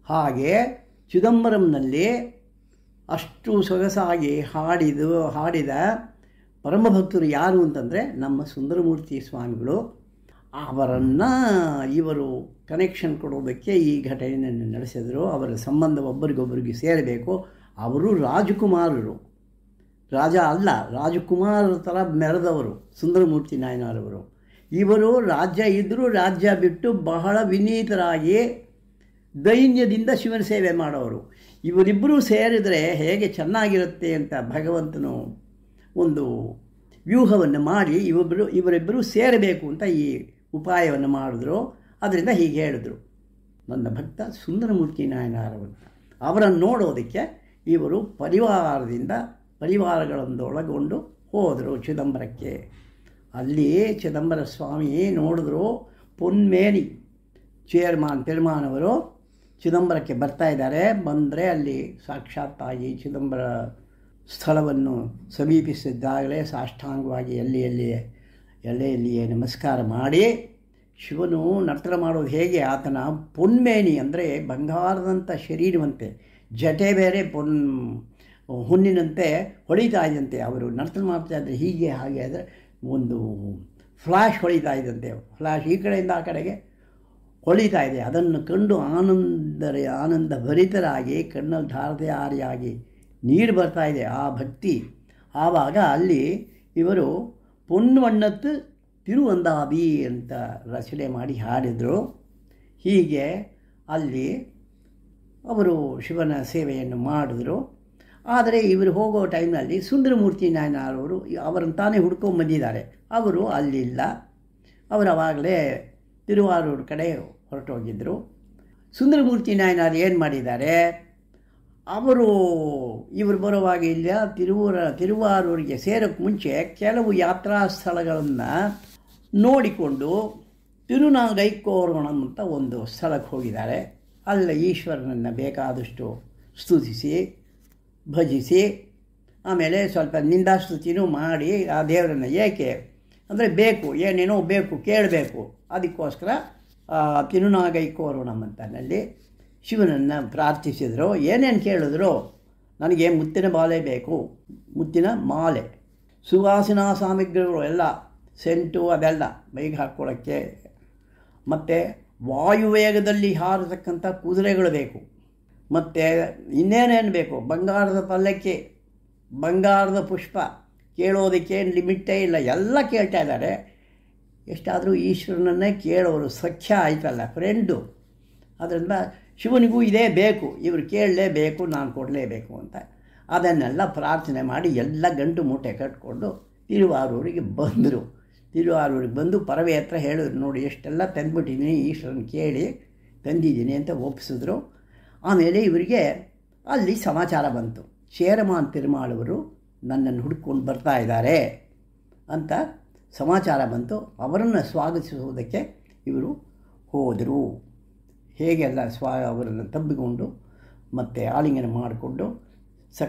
ಹಾಗೆ ಚಿದಂಬರಂನಲ್ಲಿ ಅಷ್ಟು ಸೊಗಸಾಗಿ ಹಾಡಿದು ಹಾಡಿದ ಪರಮಭಕ್ತರು ಯಾರು ಅಂತಂದರೆ ನಮ್ಮ ಸುಂದರಮೂರ್ತಿ ಸ್ವಾಮಿಗಳು ಅವರನ್ನು ಇವರು ಕನೆಕ್ಷನ್ ಕೊಡೋದಕ್ಕೆ ಈ ಘಟನೆಯನ್ನು ನಡೆಸಿದರು ಅವರ ಸಂಬಂಧ ಒಬ್ಬರಿಗೊಬ್ಬರಿಗೆ ಸೇರಬೇಕು ಅವರು ರಾಜಕುಮಾರರು ರಾಜ ಅಲ್ಲ ರಾಜಕುಮಾರರ ಥರ ಮೆರೆದವರು ಸುಂದರಮೂರ್ತಿ ನಾಯನರವರು ಇವರು ರಾಜ್ಯ ಇದ್ದರೂ ರಾಜ್ಯ ಬಿಟ್ಟು ಬಹಳ ವಿನೀತರಾಗಿ ದೈನ್ಯದಿಂದ ಶಿವನ ಸೇವೆ ಮಾಡೋರು ಇವರಿಬ್ಬರೂ ಸೇರಿದರೆ ಹೇಗೆ ಚೆನ್ನಾಗಿರುತ್ತೆ ಅಂತ ಭಗವಂತನು ಒಂದು ವ್ಯೂಹವನ್ನು ಮಾಡಿ ಇವರಿಬ್ಬರು ಇವರಿಬ್ಬರು ಸೇರಬೇಕು ಅಂತ ಈ ಉಪಾಯವನ್ನು ಮಾಡಿದ್ರು ಅದರಿಂದ ಹೀಗೆ ಹೇಳಿದ್ರು ನನ್ನ ಭಕ್ತ ಸುಂದರಮೂರ್ತಿ ನಾಯನಾರವಂತ ಅವರನ್ನು ನೋಡೋದಕ್ಕೆ ಇವರು ಪರಿವಾರದಿಂದ ಪರಿವಾರಗಳೊಂದೊಳಗೊಂಡು ಹೋದರು ಚಿದಂಬರಕ್ಕೆ ಅಲ್ಲಿ ಚಿದಂಬರ ಸ್ವಾಮಿ ನೋಡಿದ್ರು ಪೊನ್ಮೇನಿ ಚೇರ್ಮಾನ್ ಪೆರ್ಮಾನವರು ಚಿದಂಬರಕ್ಕೆ ಬರ್ತಾ ಇದ್ದಾರೆ ಬಂದರೆ ಅಲ್ಲಿ ಸಾಕ್ಷಾತ್ತಾಗಿ ಚಿದಂಬರ ಸ್ಥಳವನ್ನು ಸಮೀಪಿಸಿದ್ದಾಗಲೇ ಸಾಷ್ಟಾಂಗವಾಗಿ ಎಲ್ಲಿ ಎಲ್ಲಿಯೇ ಎಲ್ಲೇ ಎಲ್ಲಿಯೇ ನಮಸ್ಕಾರ ಮಾಡಿ ಶಿವನು ನರ್ತನ ಮಾಡೋದು ಹೇಗೆ ಆತನ ಪೊನ್ಮೇನಿ ಅಂದರೆ ಬಂಗಾರದಂಥ ಶರೀರವಂತೆ ಜಟೆ ಬೇರೆ ಪೊನ್ ಹುಣ್ಣಿನಂತೆ ಹೊಳಿತಾ ಇದ್ದಂತೆ ಅವರು ನರ್ತನ ಮಾಡ್ತಾ ಇದ್ದರೆ ಹೀಗೆ ಹಾಗೆ ಅಂದರೆ ಒಂದು ಫ್ಲ್ಯಾಶ್ ಹೊಳಿತಾ ಇದ್ದಂತೆ ಫ್ಲ್ಯಾಶ್ ಈ ಕಡೆಯಿಂದ ಆ ಕಡೆಗೆ ಹೊಳಿತಾ ಇದೆ ಅದನ್ನು ಕಂಡು ಆನಂದರ ಆನಂದ ಭರಿತರಾಗಿ ಕಣ್ಣಲ್ಲಿ ಧಾರಧಾರಿಯಾಗಿ ನೀರು ಬರ್ತಾ ಇದೆ ಆ ಭಕ್ತಿ ಆವಾಗ ಅಲ್ಲಿ ಇವರು ಪೊನ್ವಣ್ಣತ್ತು ತಿರುವಂದಾಬಿ ಅಂತ ರಚನೆ ಮಾಡಿ ಹಾಡಿದರು ಹೀಗೆ ಅಲ್ಲಿ ಅವರು ಶಿವನ ಸೇವೆಯನ್ನು ಮಾಡಿದ್ರು ಆದರೆ ಇವರು ಹೋಗೋ ಟೈಮ್ನಲ್ಲಿ ಸುಂದರಮೂರ್ತಿ ನಾಯನರವರು ಅವರನ್ನು ತಾನೇ ಹುಡ್ಕೊಂಡು ಬಂದಿದ್ದಾರೆ ಅವರು ಅಲ್ಲಿಲ್ಲ ಅವರು ಅವಾಗಲೇ ತಿರುವಾರೂರು ಕಡೆ ಹೊರಟೋಗಿದ್ದರು ಸುಂದರಮೂರ್ತಿ ನಾಯನರು ಏನು ಮಾಡಿದ್ದಾರೆ ಅವರು ಇವರು ಬರುವಾಗ ಇಲ್ಲ ತಿರುವೂರ ತಿರುವಾರೂರಿಗೆ ಸೇರೋಕ್ಕೆ ಮುಂಚೆ ಕೆಲವು ಯಾತ್ರಾ ಸ್ಥಳಗಳನ್ನು ನೋಡಿಕೊಂಡು ತಿರುನಾಗೈಕೋರ್ವಣಂ ಅಂತ ಒಂದು ಸ್ಥಳಕ್ಕೆ ಹೋಗಿದ್ದಾರೆ ಅಲ್ಲಿ ಈಶ್ವರನನ್ನು ಬೇಕಾದಷ್ಟು ಸ್ತುತಿಸಿ ಭಜಿಸಿ ಆಮೇಲೆ ಸ್ವಲ್ಪ ನಿಂದಾಸ್ತುತಿನೂ ಮಾಡಿ ಆ ದೇವರನ್ನು ಏಕೆ ಅಂದರೆ ಬೇಕು ಏನೇನೋ ಬೇಕು ಕೇಳಬೇಕು ಅದಕ್ಕೋಸ್ಕರ ತಿರುನಾಗೈಕೋರ್ವಣಂ ಅಂತನಲ್ಲಿ ಶಿವನನ್ನು ಪ್ರಾರ್ಥಿಸಿದರು ಏನೇನು ಕೇಳಿದ್ರು ನನಗೆ ಮುತ್ತಿನ ಬಾಲೆ ಬೇಕು ಮುತ್ತಿನ ಮಾಲೆ ಸುವಾಸನಾ ಸಾಮಗ್ರಿಗಳು ಎಲ್ಲ ಸೆಂಟು ಅದೆಲ್ಲ ಮೈಗೆ ಹಾಕ್ಕೊಳ್ಳೋಕ್ಕೆ ಮತ್ತು ವಾಯುವೇಗದಲ್ಲಿ ಹಾರತಕ್ಕಂಥ ಕುದುರೆಗಳು ಬೇಕು ಮತ್ತು ಇನ್ನೇನೇನು ಬೇಕು ಬಂಗಾರದ ಪಲ್ಲಕ್ಕಿ ಬಂಗಾರದ ಪುಷ್ಪ ಕೇಳೋದಕ್ಕೆ ಲಿಮಿಟೇ ಇಲ್ಲ ಎಲ್ಲ ಕೇಳ್ತಾ ಇದ್ದಾರೆ ಎಷ್ಟಾದರೂ ಈಶ್ವರನನ್ನೇ ಕೇಳೋರು ಸಖ್ಯ ಆಯ್ತಲ್ಲ ಫ್ರೆಂಡು ಅದರಿಂದ ಶಿವನಿಗೂ ಇದೇ ಬೇಕು ಇವರು ಕೇಳಲೇಬೇಕು ನಾನು ಕೊಡಲೇಬೇಕು ಅಂತ ಅದನ್ನೆಲ್ಲ ಪ್ರಾರ್ಥನೆ ಮಾಡಿ ಎಲ್ಲ ಗಂಟು ಮೂಟೆ ಕಟ್ಕೊಂಡು ತಿರುವಾರೂರಿಗೆ ಬಂದರು ತಿರುವಾರೂರಿಗೆ ಬಂದು ಪರವೆ ಹತ್ರ ಹೇಳಿದ್ರು ನೋಡಿ ಎಷ್ಟೆಲ್ಲ ತಂದ್ಬಿಟ್ಟಿದ್ದೀನಿ ಈಶ್ವರನ ಕೇಳಿ ತಂದಿದ್ದೀನಿ ಅಂತ ಒಪ್ಪಿಸಿದ್ರು ಆಮೇಲೆ ಇವರಿಗೆ ಅಲ್ಲಿ ಸಮಾಚಾರ ಬಂತು ಶೇರಮಾನ್ ತಿರುಮಾಳವರು ನನ್ನನ್ನು ಹುಡ್ಕೊಂಡು ಬರ್ತಾ ಇದ್ದಾರೆ ಅಂತ ಸಮಾಚಾರ ಬಂತು ಅವರನ್ನು ಸ್ವಾಗತಿಸುವುದಕ್ಕೆ ಇವರು ಹೋದರು ಹೇಗೆಲ್ಲ ಸ್ವಾ ಅವರನ್ನು ತಬ್ಬಿಕೊಂಡು ಮತ್ತು ಆಲಿಂಗನ ಮಾಡಿಕೊಂಡು